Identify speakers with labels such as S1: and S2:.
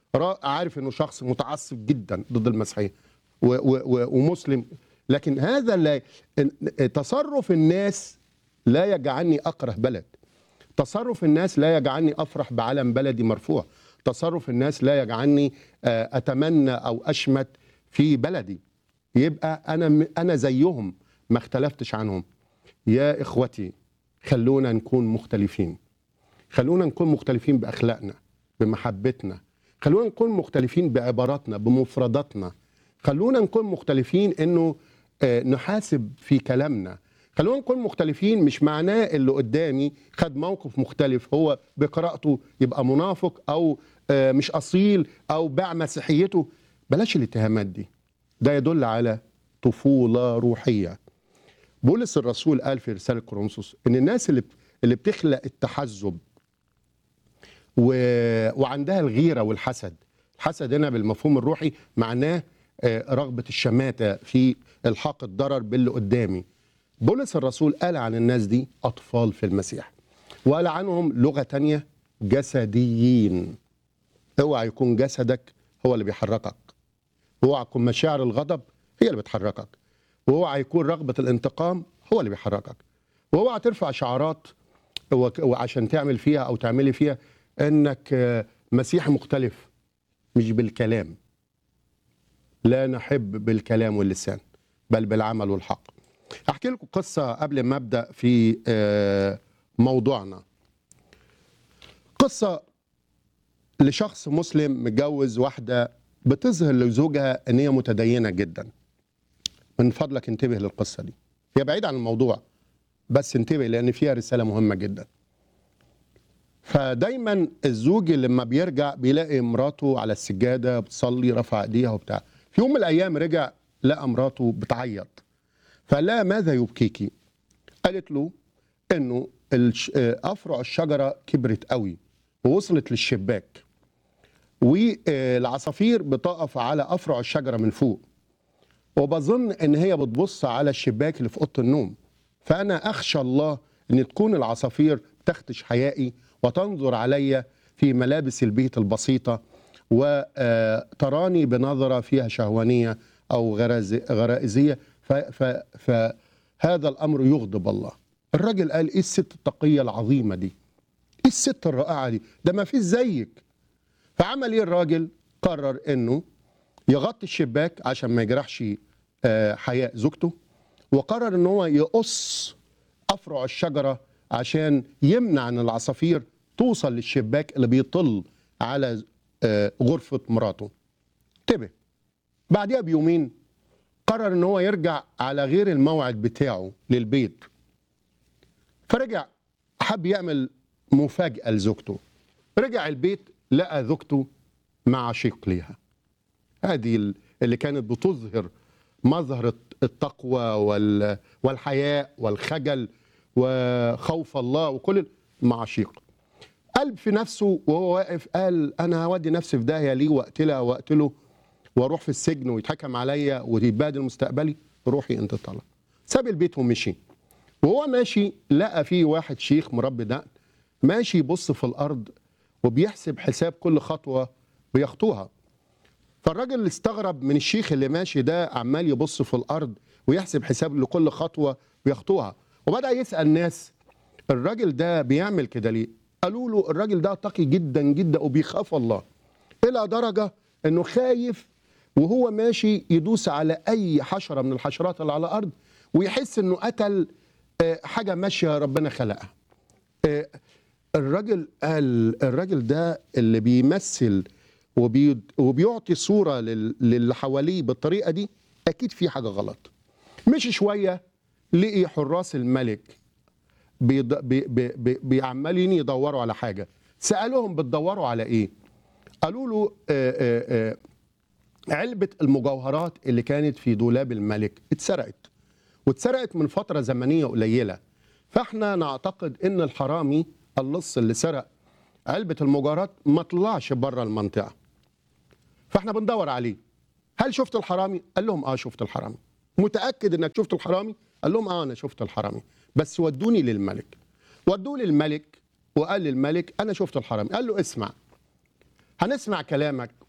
S1: را- عارف انه شخص متعصب جدا ضد المسيحيه و- و- و- ومسلم لكن هذا لا إن- تصرف الناس لا يجعلني اكره بلد تصرف الناس لا يجعلني افرح بعلم بلدي مرفوع تصرف الناس لا يجعلني آه، اتمنى او اشمت في بلدي يبقى انا م- انا زيهم ما اختلفتش عنهم يا اخوتي خلونا نكون مختلفين خلونا نكون مختلفين باخلاقنا بمحبتنا خلونا نكون مختلفين بعباراتنا بمفرداتنا خلونا نكون مختلفين انه آه، نحاسب في كلامنا خلونا نكون مختلفين مش معناه اللي قدامي خد موقف مختلف هو بقراءته يبقى منافق او آه، مش اصيل او باع مسيحيته بلاش الاتهامات دي ده يدل على طفوله روحيه بولس الرسول قال في رساله كورنثوس ان الناس اللي اللي بتخلق التحزب و... وعندها الغيره والحسد الحسد هنا بالمفهوم الروحي معناه آه، رغبه الشماته في الحاق الضرر باللي قدامي بولس الرسول قال عن الناس دي اطفال في المسيح وقال عنهم لغه تانية جسديين اوعى يكون جسدك هو اللي بيحركك اوعى يكون مشاعر الغضب هي اللي بتحركك واوعى يكون رغبه الانتقام هو اللي بيحركك واوعى ترفع شعارات وك- وعشان تعمل فيها او تعملي فيها انك آه، مسيحي مختلف مش بالكلام لا نحب بالكلام واللسان بل بالعمل والحق احكي لكم قصه قبل ما ابدا في آه، موضوعنا قصه لشخص مسلم متجوز واحده بتظهر لزوجها ان هي متدينه جدا من فضلك انتبه للقصه دي هي بعيد عن الموضوع بس انتبه لان فيها رساله مهمه جدا فدايما الزوج لما بيرجع بيلاقي مراته على السجاده بتصلي رفع ايديها وبتاع في يوم من الايام رجع لقى مراته بتعيط فقال لها ماذا يبكيكي قالت له انه الش- آه، افرع الشجره كبرت قوي ووصلت للشباك والعصافير بتقف على افرع الشجره من فوق وبظن ان هي بتبص على الشباك اللي في اوضه النوم فانا اخشى الله ان تكون العصافير تخدش حيائي وتنظر علي في ملابس البيت البسيطه وتراني بنظره فيها شهوانيه او غرز- غرائزيه ف- ف- فهذا الامر يغضب الله الراجل قال ايه الست التقيه العظيمه دي ايه الست الرائعه دي ده ما فيش زيك فعمل ايه الراجل قرر انه يغطي الشباك عشان ما يجرحش آه، حياء زوجته وقرر ان هو يقص افرع الشجره عشان يمنع ان العصافير توصل للشباك اللي بيطل على آه، غرفه مراته انتبه بعدها بيومين قرر ان هو يرجع على غير الموعد بتاعه للبيت فرجع حب يعمل مفاجاه لزوجته رجع البيت لقى زوجته مع شيق ليها هذه ال- اللي كانت بتظهر مظهر التقوى وال- والحياء والخجل وخوف الله وكل المعاشيق قلب في نفسه وهو واقف قال انا هودي نفسي في داهيه ليه واقتلها واقتله واروح في السجن ويتحكم عليا ويتبادل مستقبلي روحي انت طلع ساب البيت ومشي وهو ماشي لقى فيه واحد شيخ مربي دقن ماشي يبص في الارض وبيحسب حساب كل خطوه بيخطوها فالراجل استغرب من الشيخ اللي ماشي ده عمال يبص في الارض ويحسب حساب لكل خطوه بيخطوها وبدا يسال ناس الراجل ده بيعمل كده ليه قالوا له الراجل ده تقي جدا جدا وبيخاف الله الى درجه انه خايف وهو ماشي يدوس على اي حشره من الحشرات اللي على الارض ويحس انه قتل آه، حاجه ماشيه ربنا خلقها آه، الراجل قال الراجل ده اللي بيمثل وبي وبيعطي صوره لل- للي حواليه بالطريقه دي اكيد في حاجه غلط مشي شويه لقي حراس الملك بيض... بي... بي... بي... بيعمالين يدوروا على حاجه سالوهم بتدوروا على ايه قالوا له آه آه آه علبه المجوهرات اللي كانت في دولاب الملك اتسرقت واتسرقت من فتره زمنيه قليله فاحنا نعتقد ان الحرامي اللص اللي سرق علبه المجوهرات ما طلعش بره المنطقه فاحنا بندور عليه هل شفت الحرامي قال لهم اه شفت الحرامي متاكد انك شفت الحرامي قال لهم اه انا شفت الحرامي بس ودوني للملك ودوه للملك وقال للملك انا شفت الحرامي قال له اسمع هنسمع كلامك